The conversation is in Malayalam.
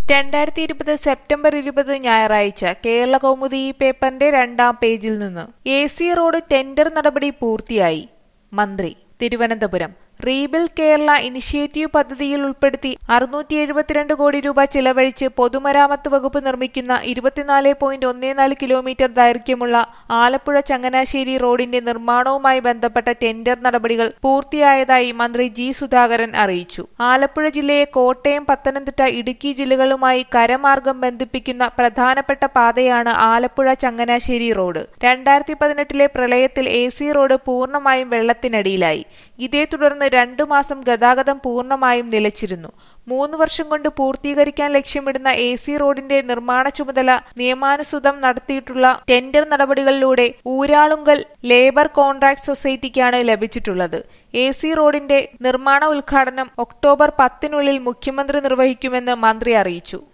രണ്ടായിരത്തി ഇരുപത് സെപ്റ്റംബർ ഇരുപത് ഞായറാഴ്ച കേരള കൗമുദി ഈ പേപ്പറിന്റെ രണ്ടാം പേജിൽ നിന്ന് എ സി റോഡ് ടെൻഡർ നടപടി പൂർത്തിയായി മന്ത്രി തിരുവനന്തപുരം റീബിൽഡ് കേരള ഇനിഷ്യേറ്റീവ് പദ്ധതിയിൽ ഉൾപ്പെടുത്തി അറുന്നൂറ്റി എഴുപത്തിരണ്ട് കോടി രൂപ ചിലവഴിച്ച് പൊതുമരാമത്ത് വകുപ്പ് നിർമ്മിക്കുന്ന ഇരുപത്തിനാല് പോയിന്റ് ഒന്നേനാല് കിലോമീറ്റർ ദൈർഘ്യമുള്ള ആലപ്പുഴ ചങ്ങനാശ്ശേരി റോഡിന്റെ നിർമ്മാണവുമായി ബന്ധപ്പെട്ട ടെൻഡർ നടപടികൾ പൂർത്തിയായതായി മന്ത്രി ജി സുധാകരൻ അറിയിച്ചു ആലപ്പുഴ ജില്ലയെ കോട്ടയം പത്തനംതിട്ട ഇടുക്കി ജില്ലകളുമായി കരമാർഗം ബന്ധിപ്പിക്കുന്ന പ്രധാനപ്പെട്ട പാതയാണ് ആലപ്പുഴ ചങ്ങനാശ്ശേരി റോഡ് രണ്ടായിരത്തി പതിനെട്ടിലെ പ്രളയത്തിൽ എ സി റോഡ് പൂർണ്ണമായും വെള്ളത്തിനടിയിലായി ഇതേ തുടർന്ന് രണ്ടു മാസം ഗതാഗതം പൂർണ്ണമായും നിലച്ചിരുന്നു മൂന്ന് വർഷം കൊണ്ട് പൂർത്തീകരിക്കാൻ ലക്ഷ്യമിടുന്ന എ സി റോഡിന്റെ നിർമ്മാണ ചുമതല നിയമാനുസൃതം നടത്തിയിട്ടുള്ള ടെൻഡർ നടപടികളിലൂടെ ഊരാളുങ്കൽ ലേബർ കോൺട്രാക്ട് സൊസൈറ്റിക്കാണ് ലഭിച്ചിട്ടുള്ളത് എ സി റോഡിന്റെ നിർമ്മാണ ഉദ്ഘാടനം ഒക്ടോബർ പത്തിനുള്ളിൽ മുഖ്യമന്ത്രി നിർവഹിക്കുമെന്ന് മന്ത്രി അറിയിച്ചു